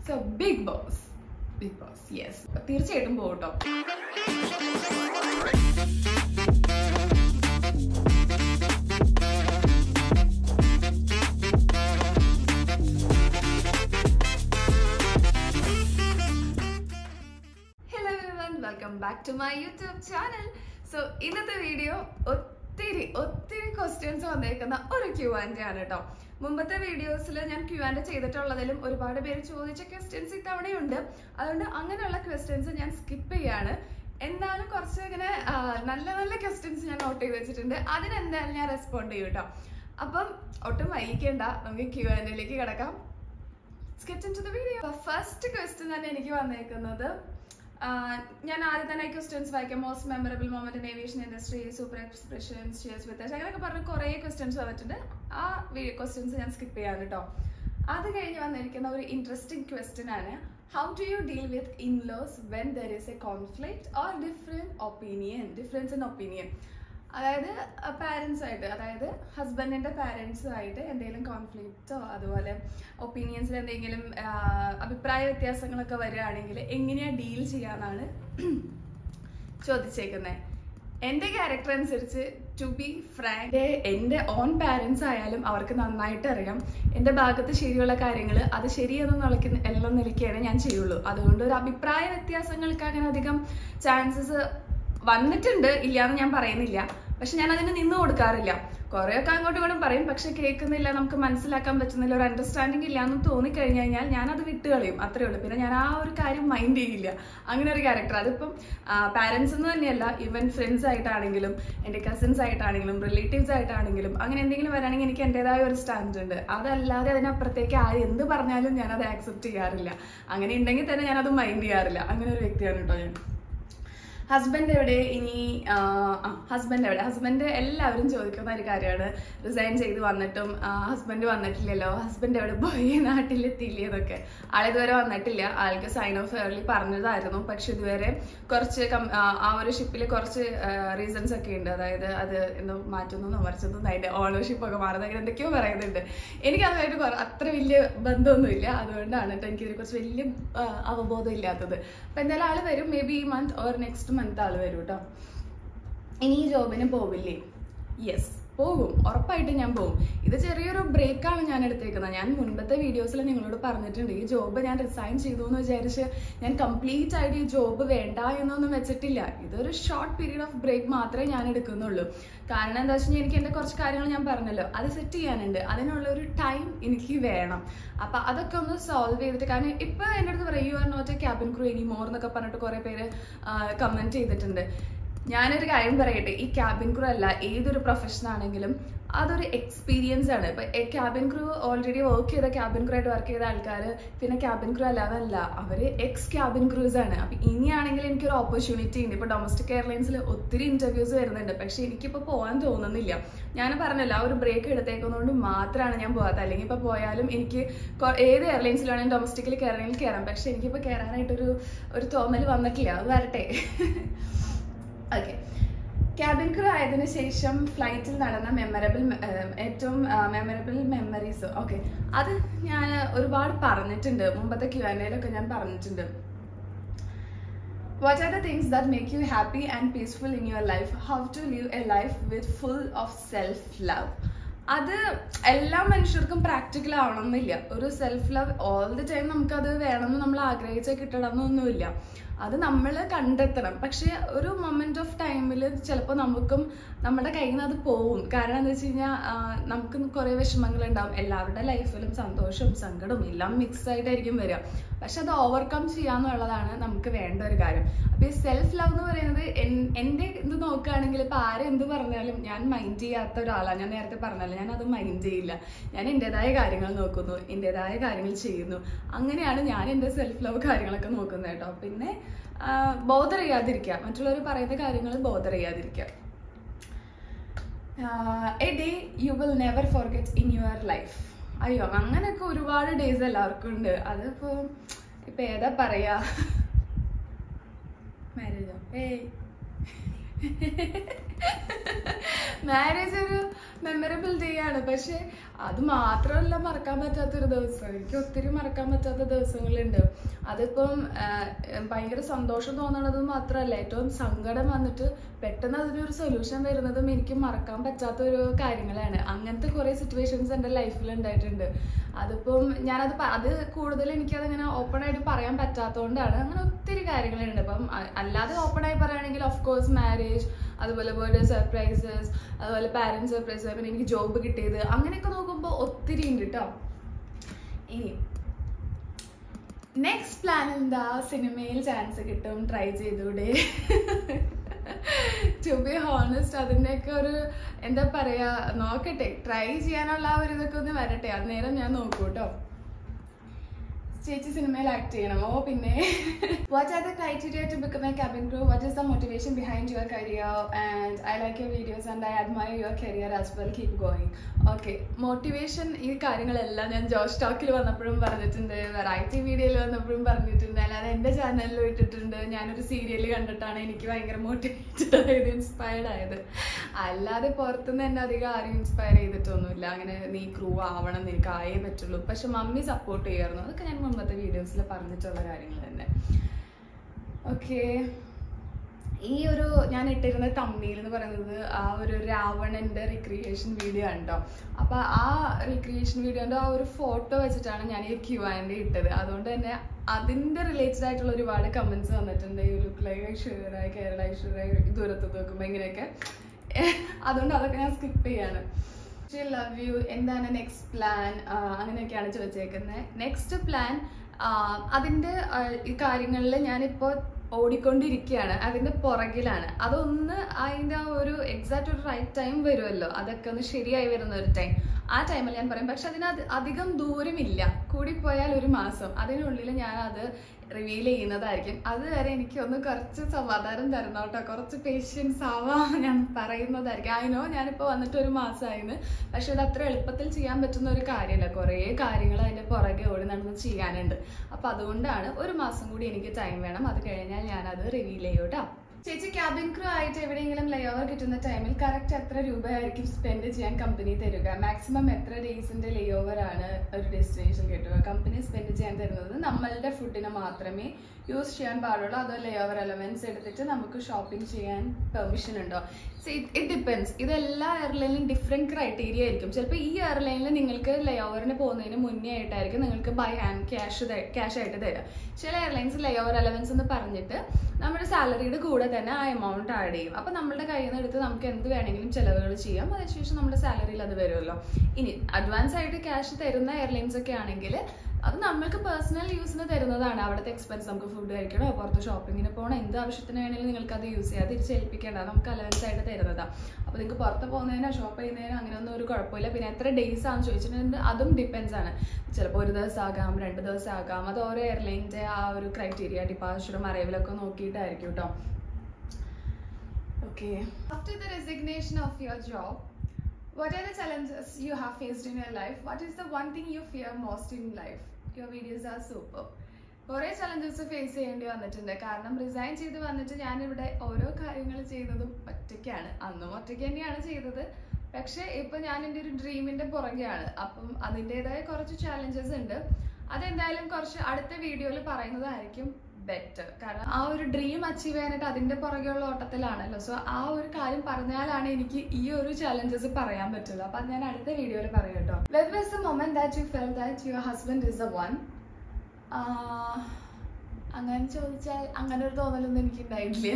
So Bigg Boss Bigg Boss yes തീർച്ചയായിട്ടും പോകട്ടോ hello everyone welcome back to my YouTube channel so ഇന്നത്തെ video ഒത്തിരി ഒത്തിരി questions വന്നേക്കുന്ന ഒരു ക്യൂ ആൻഡ് ആണ് കേട്ടോ മുമ്പത്തെ വീഡിയോസിൽ ഞാൻ ക്യൂ ആൻഡ് ചെയ്തിട്ടുള്ളതിലും ഒരുപാട് പേര് ചോദിച്ച ക്വസ്റ്റ്യൻസ് ഇത്തവണയുണ്ട് അതുകൊണ്ട് അങ്ങനെയുള്ള ക്വസ്റ്റ്യൻസ് ഞാൻ സ്കിപ്പ് ചെയ്യാണ് എന്നാലും കുറച്ച് ഇങ്ങനെ ആ, നല്ല നല്ല ക്വസ്റ്റ്യൻസ് ഞാൻ നോട്ട് ചെയ്ത് വെച്ചിട്ടുണ്ട് അതിനെന്തായാലും ഞാൻ റെസ്പോണ്ട് ചെയ്യും കേട്ടോ അപ്പം ഒട്ടും വൈകിക്കേണ്ട നമുക്ക് ക്യൂ ആൻഡിലേക്ക് കിടക്കാം sketch into the video first question തന്നെ എനിക്ക് വന്നേക്കുന്നത് ആഹ് ഞാൻ ആദ്യം തന്നെ ക്വസ്റ്റ്യൻസ് വായിക്കാം most memorable moment in aviation industry super expressions shares with അങ്ങനെയൊക്കെ പറഞ്ഞ് കുറേ ക്വസ്റ്റ്യൻസ് വന്നിട്ടുണ്ട് ആ ക്വസ്റ്റ്യൻസ് ഞാൻ സ്കിപ്പ് ചെയ്യാൻ കേട്ടോ അത് കഴിഞ്ഞ് വന്നിരിക്കുന്ന ഒരു ഇൻട്രസ്റ്റിംഗ് ക്വസ്റ്റ്യൻ ആണ് how do you deal with in-laws when there is a conflict or different opinion difference in opinion അതായത് പാരൻസ് ആയിട്ട് അതായത് ഹസ്ബൻഡിന്റെ പാരൻസുമായിട്ട് എന്തെങ്കിലും കോൺഫ്ലിക്റ്റോ അതുപോലെ ഒപ്പീനിയൻസിൽ എന്തെങ്കിലും ആ, അഭിപ്രായ വ്യത്യാസങ്ങളൊക്കെ വരികയാണെങ്കിൽ എങ്ങനെയാ ഡീൽ ചെയ്യാന്നാണ് ചോദിച്ചേക്കുന്നത് എൻ്റെ ക്യാരക്ടർ അനുസരിച്ച് ടു ബി ഫ്രാങ്ക് എൻ്റെ ഓൺ പാരൻസ് ആയാലും അവർക്ക് നന്നായിട്ട് അറിയാം എൻ്റെ ഭാഗത്ത് ശരിയുള്ള കാര്യങ്ങൾ അത് ശരിയെന്ന് നിലയ്ക്ക് എല്ലാം നിലയ്ക്കാണ് ഞാൻ ചെയ്യുള്ളൂ അതുകൊണ്ട് ഒരു അഭിപ്രായ വ്യത്യാസങ്ങൾക്ക് അങ്ങനെ അധികം ചാൻസസ് വന്നിട്ടുണ്ട് ഇല്ലാന്ന് ഞാൻ പറയുന്നില്ല പക്ഷെ ഞാൻ അതിന് നിന്ന് കൊടുക്കാറില്ല കുറേയൊക്കെ അങ്ങോട്ടും ഇങ്ങോട്ടും പറയും പക്ഷെ കേൾക്കുന്നില്ല നമുക്ക് മനസ്സിലാക്കാൻ പറ്റുന്നില്ല ഒരു അണ്ടർസ്റ്റാൻഡിങ് ഇല്ല എന്ന് തോന്നിക്കഴിഞ്ഞു കഴിഞ്ഞാൽ ഞാൻ അത് വിട്ടുകളയും അത്രേ ഉള്ളൂ പിന്നെ ഞാൻ ആ ഒരു കാര്യം മൈൻഡ് ചെയ്യില്ല അങ്ങനെ ഒരു ക്യാരക്ടർ അതിപ്പം പാരൻസ് എന്ന് തന്നെയല്ല ഈവൻ ഫ്രണ്ട്സ് ആയിട്ടാണെങ്കിലും എൻ്റെ കസിൻസ് ആയിട്ടാണെങ്കിലും റിലേറ്റീവ്സ് ആയിട്ടാണെങ്കിലും അങ്ങനെ എന്തെങ്കിലും വരാണെങ്കിൽ എനിക്ക് എൻ്റെതായ ഒരു സ്റ്റാൻഡ് ഉണ്ട് അതല്ലാതെ അതിനപ്പുറത്തേക്ക് ആര് എന്ത് പറഞ്ഞാലും ഞാൻ അത് ആക്സെപ്റ്റ് ചെയ്യാറില്ല അങ്ങനെ ഉണ്ടെങ്കിൽ തന്നെ ഞാൻ അത് മൈൻഡ് ചെയ്യാറില്ല അങ്ങനെ ഒരു വ്യക്തിയാണ് കേട്ടോ ഞാൻ ഹസ്ബൻഡ് എവിടെ ഇനി ഹസ്ബൻഡ് എവിടെ ഹസ്ബൻഡ് എല്ലാവരും ചോദിക്കുന്ന ഒരു കാര്യമാണ് റിസൈൻ ചെയ്ത് വന്നിട്ടും ഹസ്ബൻഡ് വന്നിട്ടില്ലല്ലോ ഹസ്ബൻഡ് എവിടെ പോയി നാട്ടിലെത്തിയില്ലേ എന്നൊക്കെ ആളിതുവരെ വന്നിട്ടില്ല ആൾക്ക് സൈൻ ഓഫ് ഏർലി പറഞ്ഞതായിരുന്നു പക്ഷെ ഇതുവരെ കുറച്ച് കം- ആ, ആ ഒരു ഷിപ്പിൽ കുറച്ച് റീസൺസ് ഒക്കെ ഉണ്ട് അതായത് അത് എന്തോ മാറ്റുന്നു മറിച്ചൊന്നും അതിന്റെ ഓണർഷിപ്പ് ഒക്കെ മാറുന്നത് അങ്ങനെ എന്തൊക്കെയോ പറയുന്നുണ്ട് എനിക്ക് അതുമായിട്ട് കുറെ- അത്ര വലിയ ബന്ധമൊന്നുമില്ല അതുകൊണ്ടാണ് കേട്ടോ എനിക്കിതിനെ കുറിച്ച് വലിയ ആ, അവബോധം ഇല്ലാത്തത് അപ്പൊ എന്തായാലും ആള് വരും മേ ബി ഈ മന്ത് ഓർ നെക്സ്റ്റ് മന്ത് ആള് വരും കേട്ടോ ഇനി ഈ ജോബിന് പോവില്ലേ യെസ് പോകും ഉറപ്പായിട്ടും ഞാൻ പോകും ഇത് ചെറിയൊരു ബ്രേക്കാണ് ഞാൻ എടുത്തേക്കുന്നത് ഞാൻ മുൻപത്തെ വീഡിയോസിൽ നിങ്ങളോട് പറഞ്ഞിട്ടുണ്ട് ഈ ജോബ് ഞാൻ റിസൈൻ ചെയ്തു എന്ന് വിചാരിച്ച് ഞാൻ കംപ്ലീറ്റ് ആയിട്ട് ഈ ജോബ് വേണ്ട എന്നൊന്നും വെച്ചിട്ടില്ല ഇതൊരു ഷോർട്ട് പീരീഡ് ഓഫ് ബ്രേക്ക് മാത്രമേ ഞാൻ എടുക്കുന്നുള്ളൂ കാരണം എന്താ വെച്ചാൽ എനിക്ക് എൻ്റെ കുറച്ച് കാര്യങ്ങൾ ഞാൻ പറഞ്ഞല്ലോ അത് സെറ്റ് ചെയ്യാനുണ്ട് അതിനുള്ള ഒരു ടൈം എനിക്ക് വേണം അപ്പൊ അതൊക്കെ ഒന്ന് സോൾവ് ചെയ്തിട്ട് കാരണം ഇപ്പൊ എൻ്റെ അടുത്ത് പറയും you are not a cabin crew anymore എന്നൊക്കെ പറഞ്ഞിട്ട് കുറെ പേര് കമന്റ് ചെയ്തിട്ടുണ്ട് ഞാനൊരു കാര്യം പറയട്ടെ ഈ ക്യാബിൻ ക്രൂ അല്ല ഏതൊരു പ്രൊഫഷൻ ആണെങ്കിലും അതൊരു എക്സ്പീരിയൻസ് ആണ് ഇപ്പൊ ക്യാബിൻ ക്രൂ ഓൾറെഡി വർക്ക് ചെയ്ത ക്യാബിൻ ക്രൂ ആയിട്ട് വർക്ക് ചെയ്ത ആൾക്കാർ പിന്നെ ക്യാബിൻ ക്രൂ അല്ലാതല്ല അവര് എക്സ് ക്യാബിൻ ക്രൂസ് ആണ് അപ്പൊ ഇനിയാണെങ്കിൽ എനിക്കൊരു ഓപ്പർച്യൂണിറ്റി ഉണ്ട് ഇപ്പൊ ഡൊമസ്റ്റിക് എയർലൈൻസിൽ ഒത്തിരി ഇന്റർവ്യൂസ് വരുന്നുണ്ട് പക്ഷെ എനിക്കിപ്പോ പോകാൻ തോന്നുന്നില്ല ഞാൻ പറഞ്ഞല്ലോ ആ ഒരു ബ്രേക്ക് എടുത്തേക്കുന്നതുകൊണ്ട് മാത്രമാണ് ഞാൻ പോകാത്തത് അല്ലെങ്കിൽ ഇപ്പൊ പോയാലും എനിക്ക് കൊ- ഏത് എയർലൈൻസിലാണെങ്കിലും ഡൊമസ്റ്റിക്കിൽ കയറണമെങ്കിൽ കയറാം പക്ഷെ എനിക്കിപ്പോ കയറാനായിട്ടൊരു ഒരു തോന്നൽ വന്നിട്ടില്ല അത് വരട്ടെ ഓക്കെ ക്യാബിൻ ക്രൂ ആയതിനു ശേഷം ഫ്ലൈറ്റിൽ നടന്ന മെമ്മറബിൾ ഏറ്റവും മെമ്മറബിൾ മെമ്മറീസ് ഓക്കെ അത് ഞാൻ ഒരുപാട് പറഞ്ഞിട്ടുണ്ട് മുമ്പത്തെ ക്യു ആൻ എയിലൊക്കെ ഞാൻ പറഞ്ഞിട്ടുണ്ട് What are the things that make you happy and peaceful in your life? How to live a life with full of self-love? അത് എല്ലാ മനുഷ്യർക്കും പ്രാക്ടിക്കൽ ആവണമെന്നില്ല ഒരു self love all the time നമുക്കത് വേണമെന്ന് നമ്മൾ ആഗ്രഹിച്ചാൽ കിട്ടണമെന്നൊന്നുമില്ല അത് നമ്മൾ കണ്ടെത്തണം പക്ഷെ ഒരു മൊമെന്റ് ഓഫ് ടൈമിൽ ചിലപ്പോൾ നമുക്കും നമ്മുടെ കയ്യിൽ നിന്ന് അത് പോവും കാരണം എന്താ വെച്ച് കഴിഞ്ഞാൽ നമുക്ക് കുറേ വിഷമങ്ങൾ ഉണ്ടാവും എല്ലാവരുടെ ലൈഫിലും സന്തോഷവും സങ്കടവും എല്ലാം മിക്സ് ആയിട്ടായിരിക്കും വരിക പക്ഷെ അത് ഓവർകം ചെയ്യാന്നുള്ളതാണ് നമുക്ക് വേണ്ട ഒരു കാര്യം അപ്പൊ ഈ സെൽഫ് ലവ് എന്ന് പറയുന്നത് എൻ- എന്റെ ഇത് നോക്കുകയാണെങ്കിൽ ഇപ്പൊ ആരും എന്ത് പറഞ്ഞാലും ഞാൻ മൈൻഡ് ചെയ്യാത്ത ഒരാളാണ് ഞാൻ നേരത്തെ പറഞ്ഞല്ലോ ഞാൻ അത് മൈൻഡ് ചെയ്യില്ല ഞാൻ എന്റേതായ കാര്യങ്ങൾ നോക്കുന്നു എന്റേതായ കാര്യങ്ങൾ ചെയ്യുന്നു അങ്ങനെയാണ് ഞാൻ എന്റെ സെൽഫ് ലവ് കാര്യങ്ങളൊക്കെ നോക്കുന്നത് കേട്ടോ പിന്നെ ബോധർ ചെയ്യാതിരിക്കുക മറ്റുള്ളവർ പറയുന്ന കാര്യങ്ങൾ ബോധർ ചെയ്യാതിരിക്കുക a day you will never forget in your life അയ്യോ അങ്ങനെയൊക്കെ ഒരുപാട് ഡേയ്സ് എല്ലാവർക്കും ഉണ്ട് അതിപ്പോ ഇപ്പൊ ഏതാ പറയാ മാരേജോ ഏയ് മാരേജ് ഒരു മെമ്മറബിൾ ഡേ ആണ് പക്ഷെ അത് മാത്രമല്ല മറക്കാൻ പറ്റാത്തൊരു ദിവസം എനിക്ക് ഒത്തിരി മറക്കാൻ പറ്റാത്ത ദിവസങ്ങളുണ്ട് അതിപ്പം ആഹ്, ഭയങ്കര സന്തോഷം തോന്നണത് മാത്രമല്ല ഏറ്റവും സങ്കടം വന്നിട്ട് പെട്ടെന്ന് അതിനൊരു സൊല്യൂഷൻ വരുന്നതും എനിക്ക് മറക്കാൻ പറ്റാത്ത ഒരു കാര്യങ്ങളാണ് അങ്ങനത്തെ കുറേ സിറ്റുവേഷൻസ് എൻ്റെ ലൈഫിൽ ഉണ്ടായിട്ടുണ്ട് അതിപ്പം ഞാനത് പ- അത് കൂടുതൽ എനിക്കതങ്ങനെ ഓപ്പൺ ആയിട്ട് പറയാൻ പറ്റാത്തതുകൊണ്ടാണ് അങ്ങനെ ഒത്തിരി കാര്യങ്ങളുണ്ട് അപ്പം അ- അല്ലാതെ ഓപ്പൺ ആയി പറയുകയാണെങ്കിൽ ഓഫ് കോഴ്സ് മാരേജ് അതുപോലെ ബർത്ത്ഡേ സർപ്രൈസസ് അതുപോലെ പാരൻസ് സർപ്രൈസ് പിന്നെ എനിക്ക് ജോബ് കിട്ടിയത് അങ്ങനെയൊക്കെ നോക്കുമ്പോൾ ഒത്തിരി ഉണ്ട് കേട്ടോ ഇനി നെക്സ്റ്റ് പ്ലാൻ എന്താ സിനിമയിൽ ചാൻസ് കിട്ടും ട്രൈ ചെയ്തൂടെ ടു ബി ഹോണസ്റ്റ് അതിൻ്റെയൊക്കെ ഒരു എന്താ പറയാ നോക്കട്ടെ ട്രൈ ചെയ്യാനുള്ള ആ ഒരു ഇതൊക്കെ ഒന്ന് വരട്ടെ അന്നേരം ഞാൻ നോക്കൂ കേട്ടോ ചേച്ചി സിനിമയിൽ ആക്ട് ചെയ്യണം ഓ പിന്നെ what are the criteria to become a cabin crew what is the motivation behind your career and I like your videos and I admire your career as well keep going okay motivation ഈ കാര്യങ്ങളെല്ലാം ഞാൻ Josh ടോക്കിൽ വന്നപ്പോഴും പറഞ്ഞിട്ടുണ്ട് variety വീഡിയോയിൽ വന്നപ്പോഴും പറഞ്ഞിട്ടുണ്ട് അല്ലാതെ എൻ്റെ ചാനലിൽ ഇട്ടിട്ടുണ്ട് ഞാനൊരു സീരിയൽ കണ്ടിട്ടാണ് എനിക്ക് ഭയങ്കര മോട്ടിവേറ്റഡ് ആയത് ഇൻസ്പയർഡ് ആയത് അല്ലാതെ പുറത്തുനിന്ന് എന്നെ അധികം ആരും ഇൻസ്പയർ ചെയ്തിട്ടൊന്നുമില്ല അങ്ങനെ നീ ക്രൂ ആവണം നിനക്ക് ആയേ പറ്റുള്ളൂ പക്ഷെ മമ്മി സപ്പോർട്ട് ചെയ്യായിരുന്നു അതൊക്കെ ഞാൻ മുമ്പത്തെ വീഡിയോസിൽ പറഞ്ഞിട്ടുള്ള കാര്യങ്ങൾ തന്നെ ഓക്കെ ഈ ഒരു ഞാൻ ഇട്ടിരുന്ന തമ്മീൽ എന്ന് പറയുന്നത് ആ ഒരു രാവണന്റെ റിക്രിയേഷൻ വീഡിയോ ആണ് കേട്ടോ അപ്പൊ ആ റിക്രിയേഷൻ വീഡിയോന്റെ ആ ഒരു ഫോട്ടോ വെച്ചിട്ടാണ് ഞാൻ ഈ ക്യൂ ആൻഡ് ഇട്ടത് അതുകൊണ്ട് തന്നെ അതിന്റെ റിലേറ്റഡ് ആയിട്ടുള്ള ഒരുപാട് കമന്റ്സ് വന്നിട്ടുണ്ട് you look like Aishwarya Kerala Aishwarya ദൂരത്ത് നോക്കുമ്പോൾ ഇങ്ങനെയൊക്കെ അതുകൊണ്ട് അതൊക്കെ ഞാൻ സ്കിപ്പ് ചെയ്യാണ് ലവ് യു എന്താണ് നെക്സ്റ്റ് പ്ലാൻ അങ്ങനെയൊക്കെയാണ് ചോദിച്ചേക്കുന്നത് നെക്സ്റ്റ് പ്ലാൻ അതിൻ്റെ ഈ കാര്യങ്ങളിൽ ഞാനിപ്പോൾ ഓടിക്കൊണ്ടിരിക്കുകയാണ് അതിൻ്റെ പുറകിലാണ് അതൊന്ന് അതിൻ്റെ ആ ഒരു എക്സാക്റ്റ് ഒരു റൈറ്റ് ടൈം വരുമല്ലോ അതൊക്കെ ഒന്ന് ശരിയായി വരുന്ന ഒരു ടൈം ആ ടൈമിൽ ഞാൻ പറയും പക്ഷെ അതിന് അത് അധികം ദൂരമില്ല കൂടിപ്പോയാൽ ഒരു മാസം അതിനുള്ളിൽ ഞാൻ അത് റിവീൽ ചെയ്യുന്നതായിരിക്കും അതുവരെ എനിക്ക് ഒന്ന് കുറച്ച് സമാധാനം തരണം കേട്ടോ കുറച്ച് പേഷ്യൻസ് ആവാം ഞാൻ പറയുന്നതായിരിക്കും അതിനോ ഞാനിപ്പോൾ വന്നിട്ട് ഒരു മാസമായിരുന്നു പക്ഷെ അത് അത്ര എളുപ്പത്തിൽ ചെയ്യാൻ പറ്റുന്ന ഒരു കാര്യമല്ല കുറേ കാര്യങ്ങൾ അതിൻ്റെ പുറകെ ഓടി നടന്ന് ചെയ്യാനുണ്ട് അപ്പം അതുകൊണ്ടാണ് ഒരു മാസം കൂടി എനിക്ക് ടൈം വേണം അത് കഴിഞ്ഞാൽ ഞാനത് റിവീൽ ചെയ്യും കേട്ടോ ചേച്ചി ക്യാബിൻ ക്രൂ ആയിട്ട് എവിടെയെങ്കിലും ലേ ഓവർ കിട്ടുന്ന ടൈമിൽ കറക്റ്റ് എത്ര രൂപയായിരിക്കും സ്പെൻഡ് ചെയ്യാൻ കമ്പനി തരിക മാക്സിമം എത്ര ഡേയ്സിന്റെ ലേ ഓവർ ആണ് ഒരു ഡെസ്റ്റിനേഷൻ കിട്ടുക കമ്പനി സ്പെൻഡ് ചെയ്യാൻ തരുന്നത് നമ്മളുടെ ഫുഡിന് മാത്രമേ യൂസ് ചെയ്യാൻ പാടുള്ളൂ അതോ ലേ ഓവർ എലമെന്റ്സ് എടുത്തിട്ട് നമുക്ക് ഷോപ്പിംഗ് ചെയ്യാൻ പെർമിഷൻ ഉണ്ടോ ഇറ്റ് ഡിപ്പെൻസ് ഇതെല്ലാ എയർലൈനിലും ഡിഫറെൻറ്റ് ക്രൈറ്റീരിയ ആയിരിക്കും ചിലപ്പോൾ ഈ എയർലൈനിൽ നിങ്ങൾക്ക് ലേ ഓവറിന് പോകുന്നതിന് മുന്നേ ആയിട്ടായിരിക്കും നിങ്ങൾക്ക് ബൈ ഹാൻഡ് ക്യാഷ് ക്യാഷ് ആയിട്ട് തരാം ചില എയർലൈൻസ് ലേ ഓവർ എലവൻസ് എന്ന് പറഞ്ഞിട്ട് നമ്മുടെ സാലറിയുടെ കൂടെ തന്നെ ആ എമൗണ്ട് ആഡ് ചെയ്യും അപ്പം നമ്മുടെ കയ്യിൽ നിന്ന് എടുത്ത് നമുക്ക് എന്ത് വേണമെങ്കിലും ചിലവുകൾ ചെയ്യാം അതിനുശേഷം നമ്മുടെ സാലറിയിൽ അത് വരുമല്ലോ ഇനി അഡ്വാൻസ് ആയിട്ട് ക്യാഷ് തരുന്ന എയർലൈൻസ് ഒക്കെ ആണെങ്കിൽ അത് നമ്മൾക്ക് പേഴ്സണൽ യൂസിന് തരുന്നതാണ് അവിടുത്തെ എക്സ്പെൻസ് നമുക്ക് ഫുഡ് കഴിക്കണോ പുറത്ത് ഷോപ്പിങ്ങിന് പോകണം എന്ത് ആവശ്യത്തിന് വേണമെങ്കിലും നിങ്ങൾക്ക് അത് യൂസ് ചെയ്യാം തിരിച്ചേൽപ്പിക്കേണ്ട നമുക്ക് അലവൻസ് ആയിട്ട് തരുന്നതാണ് അപ്പോൾ നിങ്ങൾക്ക് പുറത്ത് പോകുന്നതിനോ ഷോപ്പ് ചെയ്യുന്നതിനോ അങ്ങനെയൊന്നും ഒരു കുഴപ്പമില്ല പിന്നെ എത്ര ഡേയ്സ് ആണെന്ന് ചോദിച്ചിട്ടുണ്ടെങ്കിൽ അതും ഡിപ്പെൻസ് ആണ് ചിലപ്പോൾ ഒരു ദിവസം ആകാം രണ്ട് ദിവസം ആകാം അത് ഓരോ എയർലൈനിൻ്റെ ആ ഒരു ക്രൈറ്റീരിയ ഡിപ്പാർച്ചറും അറൈവലൊക്കെ നോക്കിയിട്ടായിരിക്കും കേട്ടോ okay after the resignation of your job What are the challenges you have faced in your life? What is the one thing you fear most in life? Your videos are super. കുറേ challenges face ചെയ്യേണ്ടി വന്നിട്ടുണ്ട് കാരണം resign ചെയ്ത് വന്നിട്ട് ഞാനിവിടെ ഓരോ കാര്യങ്ങൾ ചെയ്യുന്നതും ഒറ്റയ്ക്കാണ് അന്നും ഒറ്റയ്ക്ക് തന്നെയാണ് ചെയ്തത് പക്ഷേ ഇപ്പൊ ഞാൻ എൻ്റെ ഒരു ഡ്രീമിന്റെ പുറകെയാണ് അപ്പം അതിൻ്റെതായ കുറച്ച് ചാലഞ്ചസ് ഉണ്ട് അതെന്തായാലും കുറച്ച് അടുത്ത വീഡിയോയിൽ പറയുന്നതായിരിക്കും ബെറ്റർ കാരണം ആ ഒരു ഡ്രീം അച്ചീവ് ചെയ്യാനായിട്ട് അതിന്റെ പുറകെയുള്ള ഓട്ടത്തിലാണല്ലോ സോ ആ ഒരു കാര്യം പറഞ്ഞാലാണ് എനിക്ക് ഈ ഒരു ചലഞ്ചസ് പറയാൻ പറ്റുള്ളൂ അപ്പൊ അത് ഞാൻ അടുത്ത വീഡിയോയിൽ പറയാം കേട്ടോ when was the moment that you felt that your husband is the one അങ്ങനെ ചോദിച്ചാൽ അങ്ങനെ ഒരു തോന്നലൊന്നും എനിക്ക് ഉണ്ടായിട്ടില്ല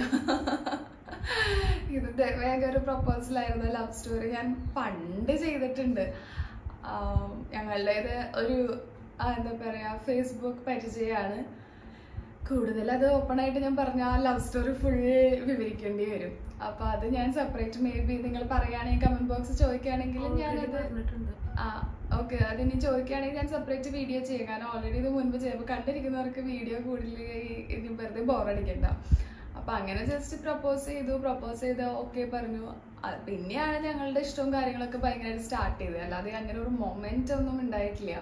ഇത് വേഗം ഒരു പ്രപ്പോസൽ ആയിരുന്നു ലവ് സ്റ്റോറി ഞാൻ പണ്ട് ചെയ്തിട്ടുണ്ട് ആം, ഞങ്ങളുടേത് ഒരു ആ, എന്താ പറയാ ഫേസ്ബുക്ക് പരിചയമാണ് കൂടുതൽ അത് ഓപ്പൺ ആയിട്ട് ഞാൻ പറഞ്ഞ ആ ലവ് സ്റ്റോറി ഫുൾ വിവരിക്കേണ്ടി വരും അപ്പൊ അത് ഞാൻ സെപ്പറേറ്റ് മേ ബി നിങ്ങൾ പറയുകയാണെങ്കിൽ കമന്റ് ബോക്സ് ചോദിക്കുകയാണെങ്കിൽ ഞാനത് ആ ഓക്കെ അത് ഇനി ചോദിക്കുകയാണെങ്കിൽ ഞാൻ സെപ്പറേറ്റ് വീഡിയോ ചെയ്യും കാരണം ഓൾറെഡി ഇത് മുൻപ് ചെയ്യുമ്പോൾ കണ്ടിരിക്കുന്നവർക്ക് വീഡിയോ കൂടുതൽ ഇനി വെറുതെ ബോറടിക്കണ്ട അപ്പൊ അങ്ങനെ ജസ്റ്റ് പ്രപ്പോസ് ചെയ്തു പ്രപ്പോസ് ചെയ്ത് ഓക്കെ പറഞ്ഞു അത് പിന്നെയാണ് ഞങ്ങളുടെ ഇഷ്ടവും കാര്യങ്ങളൊക്കെ ഭയങ്കരമായിട്ട് സ്റ്റാർട്ട് ചെയ്തത് അല്ലാതെ അങ്ങനെ ഒരു മൊമെന്റ് ഒന്നും ഉണ്ടായിട്ടില്ല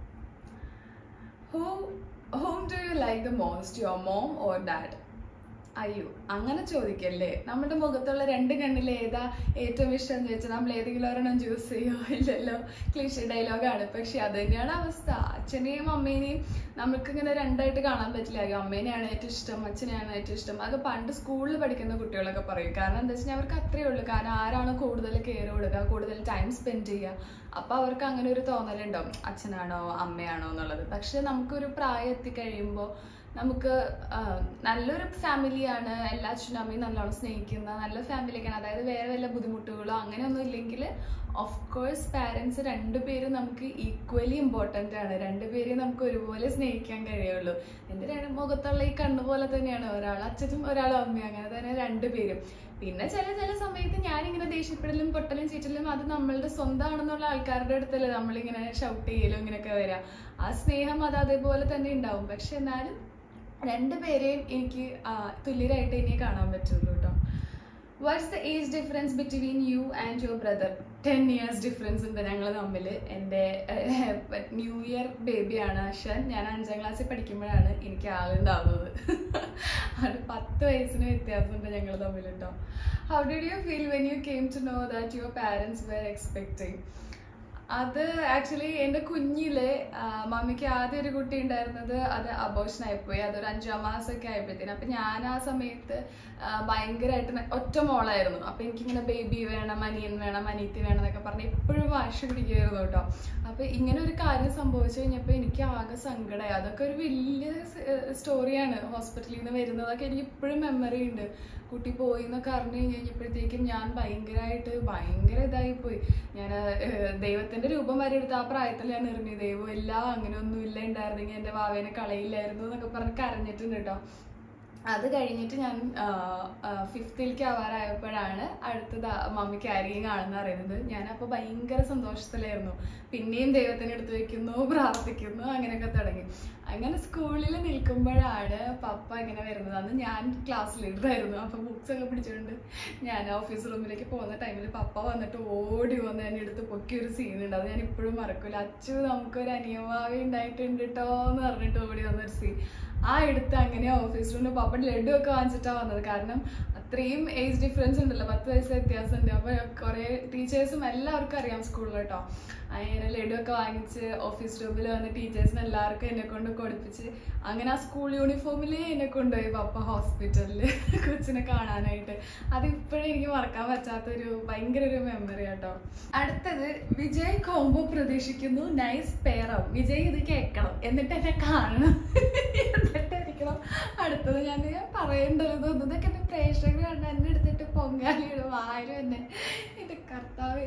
Who whom do you like the most, your mom or dad? അയ്യോ അങ്ങനെ ചോദിക്കല്ലേ നമ്മുടെ മുഖത്തുള്ള രണ്ട് കണ്ണിൽ ഏതാ ഏറ്റവും ഇഷ്ടം എന്ന് ചോദിച്ചാൽ നമ്മൾ ഏതെങ്കിലും ഒരെണ്ണം ചൂസ് ചെയ്യോ ഇല്ലല്ലോ ക്ലീഷ ഡയലോഗാണ് പക്ഷെ അത് തന്നെയാണ് അവസ്ഥ അച്ഛനെയും അമ്മേനെയും നമുക്കിങ്ങനെ രണ്ടായിട്ട് കാണാൻ പറ്റില്ല അയ്യോ അമ്മേനെയാണ് ഏറ്റവും ഇഷ്ടം അച്ഛനെയാണ് ഏറ്റവും ഇഷ്ടം അത് പണ്ട് സ്കൂളിൽ പഠിക്കുന്ന കുട്ടികളൊക്കെ പറയും കാരണം എന്താ വെച്ചാൽ അവർക്ക് അത്രയേ ഉള്ളൂ കാരണം ആരാണ് കൂടുതൽ കെയർ കൊടുക്കുക കൂടുതൽ ടൈം സ്പെൻഡ് ചെയ്യുക അപ്പൊ അവർക്ക് അങ്ങനെ ഒരു തോന്നലുണ്ടാവും അച്ഛനാണോ അമ്മയാണോ എന്നുള്ളത് പക്ഷെ നമുക്കൊരു പ്രായം എത്തിക്കഴിയുമ്പോൾ നമുക്ക് ആ, നല്ലൊരു ഫാമിലിയാണ് എല്ലാ അച്ഛനും അമ്മയും നല്ലോണം സ്നേഹിക്കുന്ന നല്ല ഫാമിലിയൊക്കെയാണ് അതായത് വേറെ വല്ല ബുദ്ധിമുട്ടുകളോ അങ്ങനെയൊന്നും ഇല്ലെങ്കിൽ ഓഫ് കോഴ്സ് പാരൻസ് രണ്ടുപേരും നമുക്ക് ഈക്വലി ഇമ്പോർട്ടൻ്റ് ആണ് രണ്ടുപേരെയും നമുക്ക് ഒരുപോലെ സ്നേഹിക്കാൻ കഴിയുള്ളൂ എൻ്റെ രണ്ട് മുഖത്തുള്ള ഈ കണ്ണു പോലെ തന്നെയാണ് ഒരാൾ അച്ഛനും ഒരാൾ അമ്മയും അങ്ങനെ തന്നെ രണ്ടുപേരും പിന്നെ ചില ചില സമയത്ത് ഞാനിങ്ങനെ ദേഷ്യപ്പെടലും പൊട്ടലും ചീറ്റലും അത് നമ്മളുടെ സ്വന്തമാണെന്നുള്ള ആൾക്കാരുടെ അടുത്തല്ലേ നമ്മളിങ്ങനെ ഷൗട്ട് ചെയ്യലും ഇങ്ങനെയൊക്കെ വരാം ആ സ്നേഹം അത് അതേപോലെ തന്നെ ഉണ്ടാവും പക്ഷെ എന്നാലും രണ്ടുപേരെയും എനിക്ക് ആ, തുല്യരായിട്ട് ഇനി കാണാൻ പറ്റുള്ളൂ കേട്ടോ what's the age difference between you and your brother ten years difference ഉണ്ട് ഞങ്ങൾ തമ്മിൽ എൻ്റെ ന്യൂ ഇയർ ബേബിയാണ് അശ്വൻ ഞാൻ അഞ്ചാം ക്ലാസ്സിൽ പഠിക്കുമ്പോഴാണ് എനിക്ക് ആളുണ്ടാവുന്നത് അത് പത്ത് വയസ്സിന് വ്യത്യാസമുണ്ട് ഞങ്ങൾ തമ്മിൽ കേട്ടോ how did you feel when you came to know that your parents were expecting അത് ആക്ച്വലി എൻ്റെ കുഞ്ഞില് ആ, മമ്മിക്ക് ആദ്യം ഒരു കുട്ടി ഉണ്ടായിരുന്നത് അത് അബോഷൻ ആയിപ്പോയി അതൊരു അഞ്ചാം മാസമൊക്കെ ആയപ്പോഴത്തേനും അപ്പൊ ഞാൻ ആ സമയത്ത് ആ, ഭയങ്കരമായിട്ട് ന- ഒറ്റ മോളായിരുന്നു അപ്പൊ എനിക്കിങ്ങനെ ബേബി വേണം അനിയൻ വേണം അനിയത്തി വേണം എന്നൊക്കെ പറഞ്ഞ് എപ്പോഴും വാശി പിടിക്കുമായിരുന്നു കേട്ടോ അപ്പൊ ഇങ്ങനെ ഒരു കാര്യം സംഭവിച്ചു കഴിഞ്ഞപ്പോൾ എനിക്ക് ആകെ സങ്കടമായി അതൊക്കെ ഒരു വലിയ സ്റ്റോറിയാണ് ഹോസ്പിറ്റലിൽ നിന്ന് വരുന്നതൊക്കെ എനിക്ക് ഇപ്പോഴും മെമ്മറി ഉണ്ട് കുട്ടി പോയി എന്നൊക്കെ അറിഞ്ഞു കഴിഞ്ഞപ്പോഴത്തേക്കും ഞാൻ ഭയങ്കരമായിട്ട് ഭയങ്കര ഇതായി പോയി ഞാൻ ദൈവത്തിന്റെ രൂപം വരെ എടുത്ത് ആ പ്രായത്തിൽ ഞാൻ എറിഞ്ഞു ദൈവം ഇല്ല അങ്ങനെ ഒന്നും ഇല്ല ഉണ്ടായിരുന്നെങ്കിൽ എന്റെ വാവേനെ കളയില്ലായിരുന്നു എന്നൊക്കെ പറഞ്ഞ് കരഞ്ഞിട്ടുണ്ട് കേട്ടോ അത് കഴിഞ്ഞിട്ട് ഞാൻ ഫിഫ്ത്തിലേക്ക് ആവാറായപ്പോഴാണ് അടുത്തത് മമ്മി ക്യാരിങ് ആണെന്ന് അറിയുന്നത് ഞാൻ അപ്പോൾ ഭയങ്കര സന്തോഷത്തിലായിരുന്നു പിന്നെയും ദൈവത്തിന് എടുത്ത് വെക്കുന്നു പ്രാർത്ഥിക്കുന്നു അങ്ങനെയൊക്കെ തുടങ്ങി അങ്ങനെ സ്കൂളിൽ നിൽക്കുമ്പോഴാണ് പപ്പ ഇങ്ങനെ വരുന്നത് അന്ന് ഞാൻ ക്ലാസ് ലീഡറായിരുന്നു അപ്പോൾ ബുക്സ് ഒക്കെ പിടിച്ചുകൊണ്ട് ഞാൻ ഓഫീസ് റൂമിലേക്ക് പോകുന്ന ടൈമിൽ പപ്പ വന്നിട്ട് ഓടി വന്ന് എന്നെ എടുത്ത് പൊക്കി ഒരു സീനുണ്ട് അത് ഞാൻ ഇപ്പോഴും മറക്കൂല അച്ചു നമുക്കൊരു അനിയമാവി ഉണ്ടായിട്ടുണ്ട് കേട്ടോ എന്ന് പറഞ്ഞിട്ട് ഓടി വന്നൊരു സീൻ ആ എടുത്ത് അങ്ങനെ ഓഫീസ് റൂമിൽ പപ്പ ലഡു ഒക്കെ വാങ്ങിച്ചിട്ടാണ് വന്നത് കാരണം അത്രയും ഏജ് ഡിഫറൻസ് ഉണ്ടല്ലോ പത്ത് വയസ്സ് വ്യത്യാസമുണ്ട് അപ്പോൾ കുറേ ടീച്ചേഴ്സും എല്ലാവർക്കും അറിയാം സ്കൂളിൽ കേട്ടോ അങ്ങനെ ലഡു ഒക്കെ വാങ്ങിച്ച് ഓഫീസ് റൂമിൽ വന്ന് ടീച്ചേഴ്സിന് എല്ലാവർക്കും എന്നെ കൊണ്ട് കൊടുപ്പിച്ച് അങ്ങനെ ആ സ്കൂൾ യൂണിഫോമിൽ എന്നെ കൊണ്ടുപോയി പപ്പ ഹോസ്പിറ്റലിൽ കൊച്ചിനെ കാണാനായിട്ട് അത് ഇപ്പോഴും എനിക്ക് മറക്കാൻ പറ്റാത്തൊരു ഭയങ്കര ഒരു മെമ്മറി കേട്ടോ അടുത്തത് വിജയ് കോംബോ പ്രതീക്ഷിക്കുന്നു നൈസ് പേറാവും വിജയ് ഇത് കേൾക്കണം എന്നിട്ട് എന്നെ കാണണം എന്നിട്ടായിരിക്കണം അടുത്തത് ഞാൻ ഞാൻ പറയേണ്ടത് തോന്നുന്നു ഇതൊക്കെ എന്റെ പ്രേക്ഷകർ കണ്ട് എന്നെ എടുത്തിട്ട് പൊങ്കാലിയിടും ആരും എന്നെ എന്റെ കർത്താവ്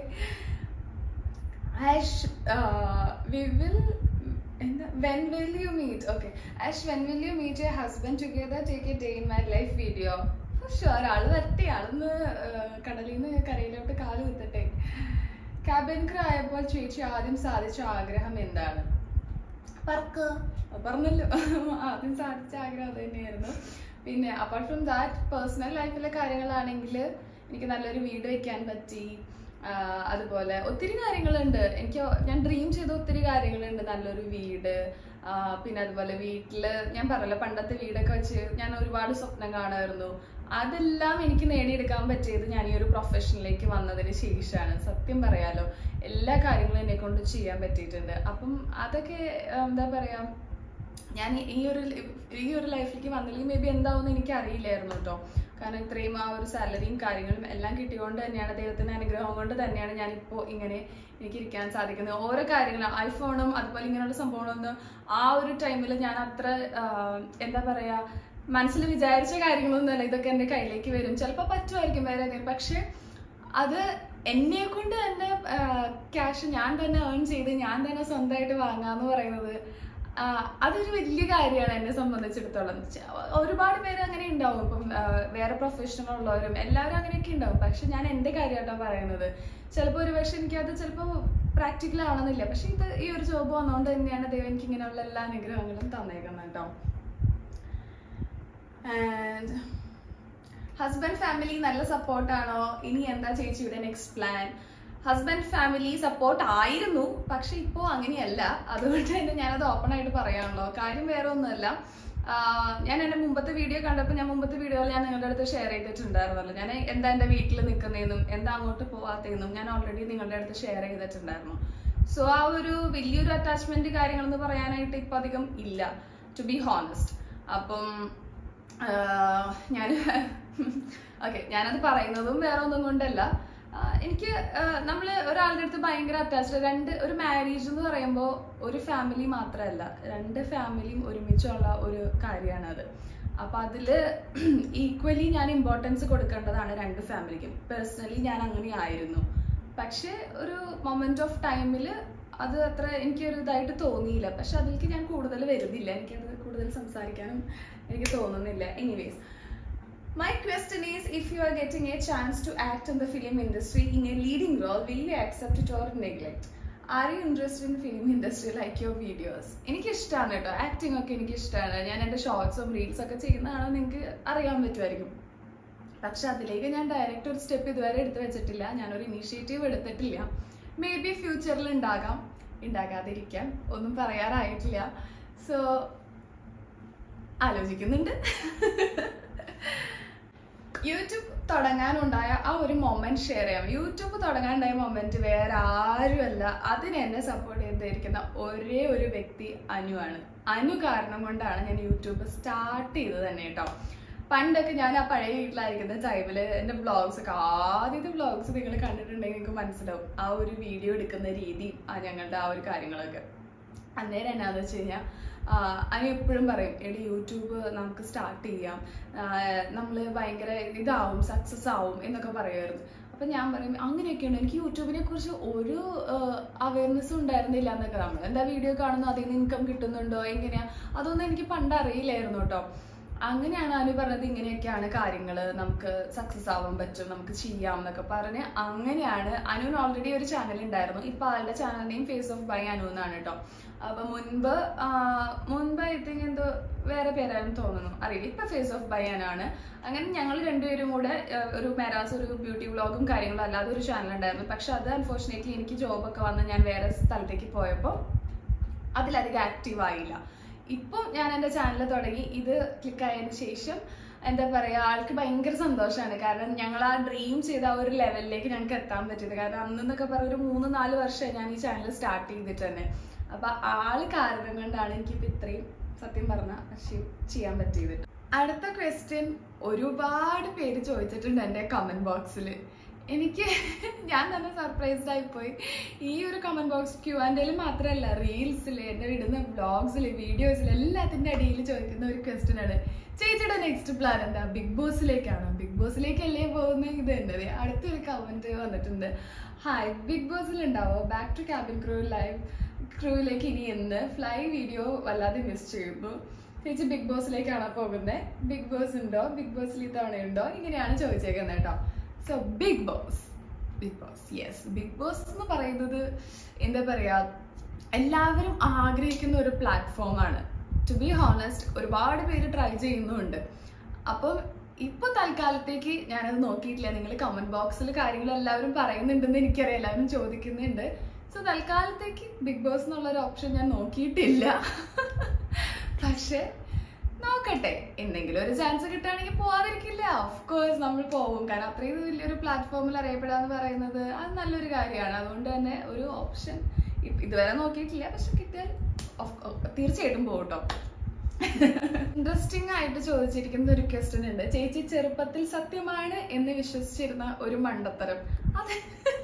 ആഷ് വി വിൽ എന്താ when will you meet okay Ash when will you meet your husband together take a day in my life video sure ആള് വരട്ടെ ആളൊന്ന് കടലിൽ നിന്ന് കരയിലോട്ട് കാല് കുത്തട്ടെ ക്യാബിൻ ക്രൂ ആയപ്പോൾ ചേച്ചി ആദ്യം സാധിച്ച ആഗ്രഹം എന്താണ് പറക്ക് പറഞ്ഞല്ലോ ആദ്യം സാധിച്ച ആഗ്രഹം അത് തന്നെയായിരുന്നു പിന്നെ അപ്പാർട്ട് ഫ്രം ദാറ്റ് പേഴ്സണൽ ലൈഫിലെ കാര്യങ്ങളാണെങ്കിൽ എനിക്ക് നല്ലൊരു വീട് വെക്കാൻ പറ്റി ആഹ് അതുപോലെ ഒത്തിരി കാര്യങ്ങളുണ്ട് എനിക്ക് ഞാൻ ഡ്രീം ചെയ്ത ഒത്തിരി കാര്യങ്ങളുണ്ട് നല്ലൊരു വീട് ആഹ് പിന്നെ അതുപോലെ വീട്ടില് ഞാൻ പറഞ്ഞല്ലോ പണ്ടത്തെ വീടൊക്കെ വെച്ച് ഞാൻ ഒരുപാട് സ്വപ്നം കാണുമായിരുന്നു അതെല്ലാം എനിക്ക് നേടിയെടുക്കാൻ പറ്റിയത് ഞാൻ ഈ ഒരു പ്രൊഫഷനിലേക്ക് വന്നതിന് ശേഷമാണ് സത്യം പറയാലോ എല്ലാ കാര്യങ്ങളും എന്നെ കൊണ്ട് ചെയ്യാൻ പറ്റിയിട്ടുണ്ട് അപ്പം അതൊക്കെ ആഹ് എന്താ പറയാ ഞാൻ ഈ ഒരു ലി- ഈ ഒരു ലൈഫിലേക്ക് വന്നില്ലെങ്കിൽ മേ ബി എന്താവുമെന്ന് എനിക്ക് അറിയില്ലായിരുന്നു കേട്ടോ കാരണം ഇത്രയും ആ ഒരു സാലറിയും കാര്യങ്ങളും എല്ലാം കിട്ടിയോണ്ട് തന്നെയാണ് ദൈവത്തിന്റെ അനുഗ്രഹം കൊണ്ട് തന്നെയാണ് ഞാനിപ്പോൾ ഇങ്ങനെ എനിക്ക് ഇരിക്കാൻ സാധിക്കുന്നത് ഓരോ കാര്യങ്ങളും ഐഫോണും അതുപോലെ ഇങ്ങനെയുള്ള സംഭവങ്ങളൊന്നും ആ ഒരു ടൈമിൽ ഞാൻ അത്ര ആഹ്, എന്താ പറയാ മനസ്സിൽ വിചാരിച്ച കാര്യങ്ങളൊന്നുമല്ല ഇതൊക്കെ എൻ്റെ കയ്യിലേക്ക് വരും ചിലപ്പോൾ പറ്റുമായിരിക്കും വേറെ ഏതെങ്കിലും പക്ഷെ അത് എന്നെ കൊണ്ട് തന്നെ ക്യാഷ് ഞാൻ തന്നെ ഏൺ ചെയ്ത് ഞാൻ തന്നെ സ്വന്തമായിട്ട് വാങ്ങാന്ന് പറയുന്നത് ആ, അതൊരു വലിയ കാര്യമാണ് എന്നെ സംബന്ധിച്ചിടത്തോളം ച- ഒരുപാട് പേര് അങ്ങനെ ഉണ്ടാവും ഇപ്പം ആ, വേറെ പ്രൊഫഷണൽ ഉള്ളവരും എല്ലാവരും അങ്ങനെയൊക്കെ ഉണ്ടാവും പക്ഷെ ഞാൻ എൻ്റെ കാര്യമായിട്ടാണ് പറയുന്നത് ചിലപ്പോൾ ഒരു പക്ഷെ എനിക്കത് ചിലപ്പോൾ പ്രാക്ടിക്കൽ ആവണമെന്നില്ല പക്ഷെ ഇത് ഈ ഒരു ജോബ് വന്നുകൊണ്ട് തന്നെയാണ് ദൈവം എനിക്ക് ഇങ്ങനെയുള്ള എല്ലാ അനുഗ്രഹങ്ങളും തന്നേക്കുന്നത് കേട്ടോ ആൻഡ് ഹസ്ബൻഡ് ഫാമിലി നല്ല സപ്പോർട്ടാണോ ഇനി എന്താ ചേച്ചിയുടെ next plan husband family support ആയിരുന്നു പക്ഷെ ഇപ്പോൾ അങ്ങനെയല്ല അതുകൊണ്ട് തന്നെ ഞാനത് ഓപ്പൺ ആയിട്ട് പറയാണല്ലോ കാര്യം വേറെ ഒന്നുമല്ല ആഹ് ഞാൻ എൻ്റെ മുമ്പത്തെ വീഡിയോ കണ്ടപ്പോൾ ഞാൻ മുമ്പത്തെ വീഡിയോയിൽ ഞാൻ നിങ്ങളുടെ അടുത്ത് ഷെയർ ചെയ്തിട്ടുണ്ടായിരുന്നല്ലോ ഞാൻ എന്താ എൻ്റെ വീട്ടിൽ നിൽക്കുന്നതെന്നും എന്താ അങ്ങോട്ട് പോവാത്തതെന്നും ഞാൻ ഓൾറെഡി നിങ്ങളുടെ അടുത്ത് ഷെയർ ചെയ്തിട്ടുണ്ടായിരുന്നു സോ ആ ഒരു വലിയൊരു അറ്റാച്ച്മെന്റ് കാര്യങ്ങളെന്ന് പറയാനായിട്ട് ഇപ്പം അധികം ഇല്ല ടു ബി ഹോണസ്റ്റ് അപ്പം ഞാൻ ഓക്കെ ഞാനത് പറയുന്നതും വേറെ ഒന്നും കൊണ്ടല്ല ആഹ് എനിക്ക് നമ്മൾ ഒരാളുടെ അടുത്ത് ഭയങ്കര അറ്റാച്ച്ഡ് രണ്ട് ഒരു മാരേജ് എന്ന് പറയുമ്പോൾ ഒരു ഫാമിലി മാത്രമല്ല രണ്ട് ഫാമിലിയും ഒരുമിച്ചുള്ള ഒരു കാര്യമാണ് അത് അപ്പൊ അതില് ഈക്വലി ഞാൻ ഇമ്പോർട്ടൻസ് കൊടുക്കേണ്ടതാണ് രണ്ട് ഫാമിലിക്കും പേഴ്സണലി ഞാൻ അങ്ങനെ ആയിരുന്നു പക്ഷെ ഒരു മൊമെന്റ് ഓഫ് ടൈമിൽ അത് അത്ര എനിക്കൊരു ഇതായിട്ട് തോന്നിയില്ല പക്ഷെ അതിലേക്ക് ഞാൻ കൂടുതൽ വരുന്നില്ല എനിക്കത് കൂടുതൽ സംസാരിക്കാനും എനിക്ക് തോന്നുന്നില്ല anyways My question is if you are getting a chance to act in the film industry in a leading role, will you accept it or neglect? Are you interested in film industry like your videos? എനിക്ക് ഇഷ്ടമാണ് കേട്ടോ acting ഒക്കെ എനിക്ക് ഇഷ്ടമാണ് ഞാൻ എൻ്റെ ഷോർട്സും reels ഒക്കെ ചെയ്യുന്നതാണ് നിങ്ങൾക്ക് അറിയാൻ പറ്റുമായിരിക്കും പക്ഷെ അതിലേക്ക് ഞാൻ ഡയറക്റ്റ് ഒരു സ്റ്റെപ്പ് ഇതുവരെ എടുത്തു വെച്ചിട്ടില്ല ഞാനൊരു ഇനീഷ്യേറ്റീവ് എടുത്തിട്ടില്ല മേ ബി ഫ്യൂച്ചറിൽ ഉണ്ടാകാം ഉണ്ടാകാതിരിക്കാം ഒന്നും പറയാറായിട്ടില്ല സോ ആലോചിക്കുന്നുണ്ട് യൂട്യൂബ് തുടങ്ങാനുണ്ടായ ആ ഒരു മൊമെന്റ് ഷെയർ ചെയ്യാം യൂട്യൂബ് തുടങ്ങാനുണ്ടായ മൊമെന്റ് വേറെ ആരുമല്ല അതിന് എന്നെ സപ്പോർട്ട് ചെയ്തിരിക്കുന്ന ഒരേ ഒരു വ്യക്തി അനു ആണ് അനു കാരണം കൊണ്ടാണ് ഞാൻ യൂട്യൂബ് സ്റ്റാർട്ട് ചെയ്തത് തന്നെ കേട്ടോ പണ്ടൊക്കെ ഞാൻ ആ പഴയ വീട്ടിലായിരിക്കുന്ന ടൈമില് എൻ്റെ വ്ളോഗ്സ് ഒക്കെ ആദ്യത്തെ വ്ളോഗ്സ് നിങ്ങൾ കണ്ടിട്ടുണ്ടെങ്കിൽ നിങ്ങൾക്ക് മനസ്സിലാവും ആ ഒരു വീഡിയോ എടുക്കുന്ന രീതിയും ആ ഞങ്ങളുടെ ആ ഒരു കാര്യങ്ങളൊക്കെ അന്നേരം എന്നാന്ന് വെച്ച് കഴിഞ്ഞാൽ അതിന് എപ്പോഴും പറയും എടി യൂട്യൂബ് നമുക്ക് സ്റ്റാർട്ട് ചെയ്യാം നമ്മൾ ഭയങ്കര ഇതാവും സക്സസ് ആവും എന്നൊക്കെ പറയുമായിരുന്നു അപ്പം ഞാൻ പറയും അങ്ങനെയൊക്കെയാണ് എനിക്ക് യൂട്യൂബിനെ കുറിച്ച് ഒരു അവയർനെസ്സും ഉണ്ടായിരുന്നില്ല എന്നൊക്കെ നമ്മൾ എന്താ വീഡിയോ കാണുന്നു അതിൽ നിന്ന് ഇൻകം കിട്ടുന്നുണ്ടോ എങ്ങനെയാ അതൊന്നും എനിക്ക് പണ്ട് അറിയില്ലായിരുന്നു കേട്ടോ അങ്ങനെയാണ് അനു പറഞ്ഞത് ഇങ്ങനെയൊക്കെയാണ് കാര്യങ്ങൾ നമുക്ക് സക്സസ് ആവാൻ പറ്റും നമുക്ക് ചെയ്യാം എന്നൊക്കെ പറഞ്ഞ് അങ്ങനെയാണ് അനുവിന് ഓൾറെഡി ഒരു ചാനൽ ഉണ്ടായിരുന്നു ഇപ്പൊ ആളുടെ channel name face off by Anu എന്നാണ് കേട്ടോ അപ്പൊ മുൻപ് ആ, മുൻപ് ഐ തിങ്ക് എന്തോ വേറെ പേരായിരുന്നു തോന്നുന്നു അറിയില്ല ഇപ്പൊ ഫേസ് ഓഫ് ബൈ ആണ് അങ്ങനെ ഞങ്ങൾ രണ്ടുപേരും കൂടെ ആ, ഒരു മെറാസ് ഒരു ബ്യൂട്ടി വ്ളോഗും കാര്യങ്ങളും അല്ലാതെ ഒരു ചാനൽ ഉണ്ടായിരുന്നു പക്ഷെ അത് അൺഫോർച്ചുനേറ്റ്ലി എനിക്ക് ജോബൊക്കെ വന്ന് ഞാൻ വേറെ സ്ഥലത്തേക്ക് പോയപ്പോൾ അതിലധികം ആക്റ്റീവ് ആയില്ല ഇപ്പം ഞാൻ എൻ്റെ ചാനൽ തുടങ്ങി ഇത് ക്ലിക്ക് ആയതിനു ശേഷം എന്താ പറയാ ആൾക്ക് ഭയങ്കര സന്തോഷമാണ് കാരണം ഞങ്ങൾ ആ ഡ്രീം ചെയ്ത ആ ഒരു ലെവലിലേക്ക് ഞങ്ങൾക്ക് എത്താൻ പറ്റിയത് കാരണം അന്നെന്നൊക്കെ പറഞ്ഞ ഒരു മൂന്ന് നാല് വർഷം ഞാൻ ഈ ചാനൽ സ്റ്റാർട്ട് ചെയ്തിട്ട് തന്നെ അപ്പൊ ആള് കാരണം കൊണ്ടാണ് എനിക്കിപ്പോ ഇത്രയും സത്യം പറഞ്ഞ അച്ചീവ് ചെയ്യാൻ പറ്റിയത് അടുത്ത ക്വസ്റ്റ്യൻ ഒരുപാട് പേര് ചോദിച്ചിട്ടുണ്ട് എൻ്റെ കമന്റ് ബോക്സിൽ എനിക്ക് ഞാൻ തന്നെ സർപ്രൈസ്ഡ് ആയിപ്പോയി ഈ ഒരു കമന്റ് ബോക്സ് ക്യൂ ആൻഡിൽ മാത്രമല്ല റീൽസിൽ എൻ്റെ ഇടുന്ന വ്ളോഗ്സിൽ വീഡിയോസിൽ എല്ലാത്തിൻ്റെ അടിയിൽ ചോദിക്കുന്ന ഒരു ക്വസ്റ്റ്യൻ ആണ് ചേച്ചിയുടെ നെക്സ്റ്റ് പ്ലാൻ എന്താ ബിഗ് ബോസിലേക്കാണോ ബിഗ് ബോസിലേക്കല്ലേ പോകുന്നത് ഇത് തന്നെ ദേ അടുത്തൊരു കമന്റ് വന്നിട്ടുണ്ട് ഹായ് ബിഗ് ബോസിൽ ഉണ്ടാവോ back to cabin crew live ക്രൂവിലേക്ക് ഇനി എന്ന് ഫ്ലൈ വീഡിയോ വല്ലാതെ മിസ് ചെയ്യുന്നു ചേച്ചി ബിഗ് ബോസിലേക്കാണോ പോകുന്നത് ബിഗ് ബോസ് ഉണ്ടോ ബിഗ് ബോസിൽ ഇത്തവണ ഉണ്ടോ ഇങ്ങനെയാണ് ചോദിച്ചേക്കുന്നത് കേട്ടോ so Bigg Boss Bigg Boss yes Bigg Boss എന്ന് പറയുന്നത് എന്താ പറയാ എല്ലാവരും ആഗ്രഹിക്കുന്ന ഒരു പ്ലാറ്റ്ഫോമാണ് ടു ബി ഹോണസ്റ്റ് ഒരുപാട് പേര് ട്രൈ ചെയ്യുന്നുണ്ട് അപ്പം ഇപ്പൊ തൽക്കാലത്തേക്ക് ഞാനത് നോക്കിയിട്ടില്ല നിങ്ങൾ കമന്റ് ബോക്സിൽ കാര്യങ്ങൾ എല്ലാവരും പറയുന്നുണ്ടെന്ന് എനിക്കറിയാം എല്ലാവരും ചോദിക്കുന്നുണ്ട് സോ തൽക്കാലത്തേക്ക് ബിഗ് ബോസ് എന്നുള്ള ഒരു ഓപ്ഷൻ ഞാൻ നോക്കിയിട്ടില്ല പക്ഷെ നോക്കട്ടെ എന്തെങ്കിലും ഒരു ചാൻസ് കിട്ടുകയാണെങ്കിൽ പോവാതിരിക്കില്ല ഓഫ് കോഴ്സ് നമ്മൾ പോകും കാരണം അത്രയും വലിയൊരു പ്ലാറ്റ്ഫോമിൽ അറിയപ്പെടുക എന്ന് പറയുന്നത് അത് നല്ലൊരു കാര്യമാണ് അതുകൊണ്ട് തന്നെ ഒരു ഓപ്ഷൻ ഇതുവരെ നോക്കിയിട്ടില്ല പക്ഷെ കിട്ടിയാൽ of- of- തീർച്ചയായിട്ടും പോകും കേട്ടോ ഇൻട്രസ്റ്റിംഗ് ആയിട്ട് ചോദിച്ചിരിക്കുന്ന ഒരു ക്വസ്റ്റ്യൻ ഉണ്ട് ചേച്ചി ചെറുപ്പത്തിൽ സത്യമാണ് എന്ന് വിശ്വസിച്ചിരുന്ന ഒരു മണ്ടത്തരം അത്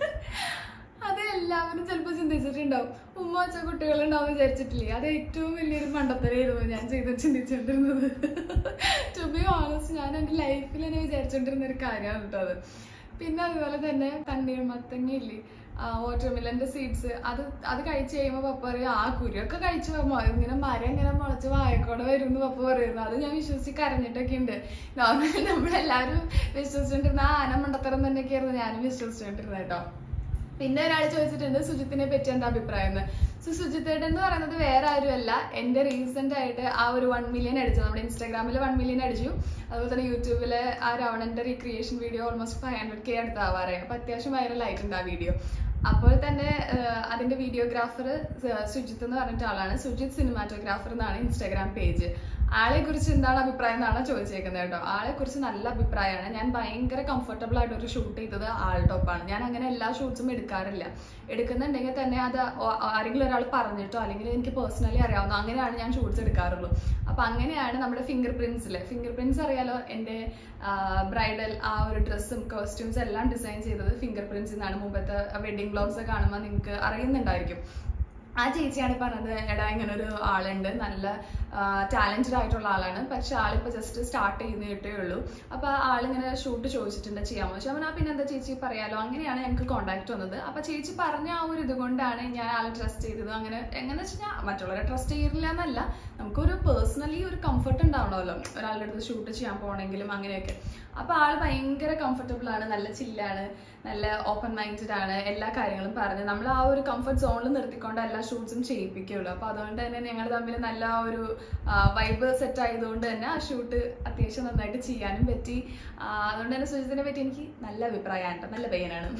അത് എല്ലാവരും ചിലപ്പോൾ ചിന്തിച്ചിട്ടുണ്ടാവും ഉമ്മ വെച്ച കുട്ടികളുണ്ടാവും വിചാരിച്ചിട്ടില്ലേ അത് ഏറ്റവും വലിയൊരു മണ്ടത്തരമായിരുന്നു ഞാൻ ചെയ്ത് ചിന്തിച്ചുകൊണ്ടിരുന്നത് ടു ബി ഓണസ്റ്റ് ഞാൻ എൻ്റെ ലൈഫിൽ തന്നെ വിചാരിച്ചുകൊണ്ടിരുന്ന ഒരു കാര്യമാണ് കേട്ടോ അത് പിന്നെ അതുപോലെ തന്നെ തണ്ണീർമത്തങ്ങയില്ലേ വാട്ടർമെലന്റെ സീഡ്സ് അത് അത് കഴിച്ചു കഴിയുമ്പോൾ പപ്പ പറയും ആ കുരുയൊക്കെ കഴിച്ചു മ- ഇങ്ങനെ മരം ഇങ്ങനെ മുളച്ച് വായക്കോടെ വരും എന്ന് പപ്പ പറയുന്നു അത് ഞാൻ വിശ്വസിച്ച് കരഞ്ഞിട്ടൊക്കെ ഉണ്ട് നോർമലി നമ്മളെല്ലാവരും വിശ്വസിച്ചുകൊണ്ടിരുന്ന ആ ആന മണ്ടത്തരം തന്നെയൊക്കെയായിരുന്നു ഞാനും വിശ്വസിച്ചുകൊണ്ടിരുന്നത് കേട്ടോ പിന്നെ ഒരാൾ ചോദിച്ചിട്ടുണ്ട് സുജിത്തിനെ പറ്റി എന്താ അഭിപ്രായം എന്ന് സോ സുജിത്തേട്ടൻ എന്ന് പറയുന്നത് വേറെ ആരുമല്ല എന്റെ റീസെന്റ് ആയിട്ട് ആ ഒരു വൺ മില്യൺ അടിച്ചു നമ്മുടെ ഇൻസ്റ്റാഗ്രാമിൽ വൺ മില്യൺ അടിച്ചു അതുപോലെ തന്നെ യൂട്യൂബില് ആ രാവണന്റെ recreation video almost five hundred K അടുത്താവാറായി അപ്പൊ അത്യാവശ്യം വൈറൽ ആയിട്ടുണ്ട് ആ വീഡിയോ അപ്പോൾ തന്നെ ആഹ്, അതിന്റെ വീഡിയോഗ്രാഫർ സുജിത്ത് എന്ന് പറഞ്ഞിട്ട് ആളാണ് സുജിത് സിനിമാറ്റോഗ്രാഫർ എന്നാണ് ഇൻസ്റ്റാഗ്രാം പേജ് ആളെ കുറിച്ച് എന്താണ് അഭിപ്രായം എന്നാണ് ചോദിച്ചേക്കുന്നത് കേട്ടോ ആളെ കുറിച്ച് നല്ല അഭിപ്രായമാണ് ഞാൻ ഭയങ്കര കംഫർട്ടബിൾ ആയിട്ട് ഒരു ഷൂട്ട് ചെയ്തത് ആൾട്ടോപ്പാണ് ഞാൻ അങ്ങനെ എല്ലാ ഷൂട്ട്സും എടുക്കാറില്ല എടുക്കുന്നുണ്ടെങ്കിൽ തന്നെ അത് ഓ- ആരെങ്കിലും ഒരാൾ പറഞ്ഞിട്ടോ അല്ലെങ്കിൽ എനിക്ക് പേഴ്സണലി അറിയാവുന്ന അങ്ങനെയാണ് ഞാൻ ഷൂട്ട്സ് എടുക്കാറുള്ളൂ അപ്പൊ അങ്ങനെയാണ് നമ്മുടെ ഫിംഗർ പ്രിന്റ്സിൽ ഫിംഗർ പ്രിന്റ്സ് അറിയാലോ എൻ്റെ ബ്രൈഡൽ ആ ഒരു ഡ്രസ്സും കോസ്റ്റ്യൂംസ് എല്ലാം ഡിസൈൻ ചെയ്തത് ഫിംഗർ പ്രിന്റ്സിൽ നിന്നാണ് മുമ്പത്തെ വെഡിങ് ബ്ലൗസ് കാണുമ്പോൾ നിങ്ങൾക്ക് അറിയുന്നുണ്ടായിരിക്കും ആ ചേച്ചിയാണ് പറഞ്ഞത് എടാ ഇങ്ങനെ ഒരു ആളുണ്ട് നല്ല ടാലന്റഡ് ആയിട്ടുള്ള ആളാണ് പക്ഷെ ആളിപ്പോ ജസ്റ്റ് സ്റ്റാർട്ട് ചെയ്യുന്നേ ഉള്ളൂ അപ്പൊ ആളിങ്ങനെ ഷൂട്ട് ചോദിച്ചിട്ടുണ്ട് ചെയ്യാമോ ചോദിച്ചു അവൻ ആ പിന്നെ എന്താ ചേച്ചി പറയാലോ അങ്ങനെയാണ് ഞങ്ങൾക്ക് കോണ്ടാക്ട് വന്നത് അപ്പൊ ചേച്ചി പറഞ്ഞ ആ ഒരു ഇത് കൊണ്ടാണ് ഞാൻ ആളെ ട്രസ്റ്റ് ചെയ്തത് അങ്ങനെ എങ്ങനെ വെച്ച് കഴിഞ്ഞാൽ മറ്റുള്ളവരെ ട്രസ്റ്റ് ചെയ്യില്ല എന്നല്ല നമുക്കൊരു പേഴ്സണലി ഒരു കംഫർട്ട് ഉണ്ടാവണമല്ലോ ഒരാളുടെ അടുത്ത് ഷൂട്ട് ചെയ്യാൻ പോകണമെങ്കിലും അങ്ങനെയൊക്കെ അപ്പൊ ആള് ഭയങ്കര കംഫർട്ടബിൾ ആണ് നല്ല ചില്ലാണ് നല്ല ഓപ്പൺ മൈൻഡഡ് ആണ് എല്ലാ കാര്യങ്ങളും പറഞ്ഞ് നമ്മൾ ആ ഒരു കംഫർട്ട് സോണിൽ നിർത്തിക്കൊണ്ട് എല്ലാ ഷൂട്ട്സും ചെയ്യിപ്പിക്കുള്ളൂ അപ്പൊ അതുകൊണ്ട് തന്നെ ഞങ്ങൾ തമ്മിൽ നല്ല ആ ഒരു വൈബ് സെറ്റ് ആയതുകൊണ്ട് തന്നെ ആ ഷൂട്ട് അത്യാവശ്യം നന്നായിട്ട് ചെയ്യാനും പറ്റി ആ, അതുകൊണ്ട് തന്നെ സുജിത്തിനെ പറ്റി എനിക്ക് നല്ല അഭിപ്രായമാണ് കേട്ടോ നല്ല പയ്യനാണ്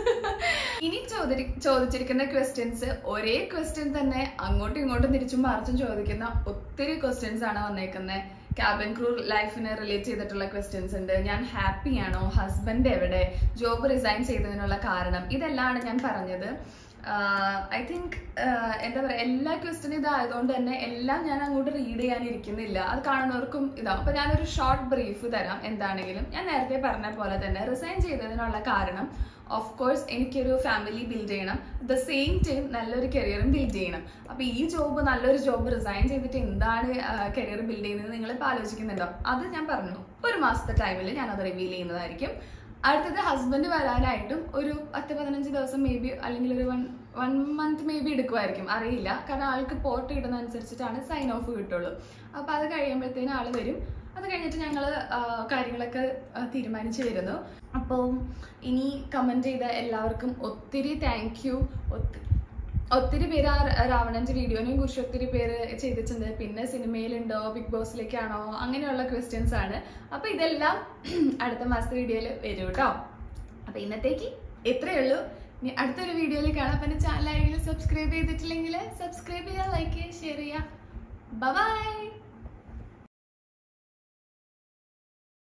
ഇനി ചോദി ചോദിച്ചിരിക്കുന്ന ക്വസ്റ്റ്യൻസ് ഒരേ ക്വസ്റ്റ്യൻ തന്നെ അങ്ങോട്ടും ഇങ്ങോട്ടും തിരിച്ചും മറിച്ചും ചോദിക്കുന്ന ഒത്തിരി ക്വസ്റ്റ്യൻസ് ആണ് വന്നേക്കുന്നത് ക്യാബിൻ ക്രൂ ലൈഫിനെ റിലേറ്റ് ചെയ്തിട്ടുള്ള ക്വസ്റ്റ്യൻസ് ഉണ്ട് ഞാൻ ഹാപ്പി ആണോ ഹസ്ബൻഡ് എവിടെ ജോബ് റിസൈൻ ചെയ്തതിനുള്ള കാരണം ഇതെല്ലാമാണ് ഞാൻ പറഞ്ഞത് ഐ തിങ്ക് എന്താ പറയുക എല്ലാ ക്വസ്റ്റ്യനും ഇതായതുകൊണ്ട് തന്നെ എല്ലാം ഞാൻ അങ്ങോട്ട് റീഡ് ചെയ്യാൻ ഇരിക്കുന്നില്ല അത് കാണുന്നവർക്കും ഇതാവും അപ്പൊ ഞാനൊരു ഷോർട്ട് ബ്രീഫ് തരാം എന്താണെങ്കിലും ഞാൻ നേരത്തെ പറഞ്ഞ പോലെ തന്നെ റിസൈൻ ചെയ്തതിനുള്ള കാരണം ഓഫ് കോഴ്സ് എനിക്കൊരു ഫാമിലി ബിൽഡ് ചെയ്യണം ദ സെയിം ടൈം നല്ലൊരു കരിയറും ബിൽഡ് ചെയ്യണം അപ്പൊ ഈ ജോബ് നല്ലൊരു ജോബ് റിസൈൻ ചെയ്തിട്ട് എന്താണ് കരിയർ ബിൽഡ് ചെയ്യുന്നത് നിങ്ങൾ ഇപ്പൊ ആലോചിക്കുന്നുണ്ടോ അത് ഞാൻ പറഞ്ഞു ഒരു മാസത്തെ ടൈമിൽ ഞാൻ അത് റിവീൽ ചെയ്യുന്നതായിരിക്കും അടുത്തത് ഹസ്ബൻഡ് വരാനായിട്ടും ഒരു പത്ത് പതിനഞ്ച് ദിവസം മേ ബി അല്ലെങ്കിൽ ഒരു one one month maybe എടുക്കുമായിരിക്കും അറിയില്ല കാരണം ആൾക്ക് പോർട്ട് കിട്ടുന്ന അനുസരിച്ചിട്ടാണ് സൈൻ ഓഫ് കിട്ടുള്ളൂ അപ്പൊ അത് കഴിയുമ്പോഴത്തേനും ആള് വരും അത് കഴിഞ്ഞിട്ട് ഞങ്ങൾ കാര്യങ്ങളൊക്കെ ആ, തീരുമാനിച്ചു വരുന്നു അപ്പോൾ ഇനി കമന്റ് ചെയ്ത എല്ലാവർക്കും ഒത്തിരി താങ്ക് യു ഒത്തിരി പേര് ആ രാവണന്റെ വീഡിയോനെയും കുറിച്ച് ഒത്തിരി പേര് ചെയ്തിട്ടുണ്ട് പിന്നെ സിനിമയിലുണ്ടോ ബിഗ് ബോസിലേക്കാണോ അങ്ങനെയുള്ള ക്വസ്റ്റ്യൻസ് ആണ് അപ്പൊ ഇതെല്ലാം അടുത്ത മാസത്തെ വീഡിയോയിൽ വരും കേട്ടോ അപ്പൊ ഇന്നത്തേക്ക് ഇത്രയേ ഉള്ളൂ ഇനി അടുത്തൊരു വീഡിയോയിൽ കാണാം അപ്പൊ എന്റെ ചാനൽ ആരെങ്കിലും സബ്സ്ക്രൈബ് ചെയ്തിട്ടില്ലെങ്കിൽ സബ്സ്ക്രൈബ് ചെയ്യുക ലൈക്ക് ചെയ്യുക ഷെയർ ചെയ്യുക ബൈ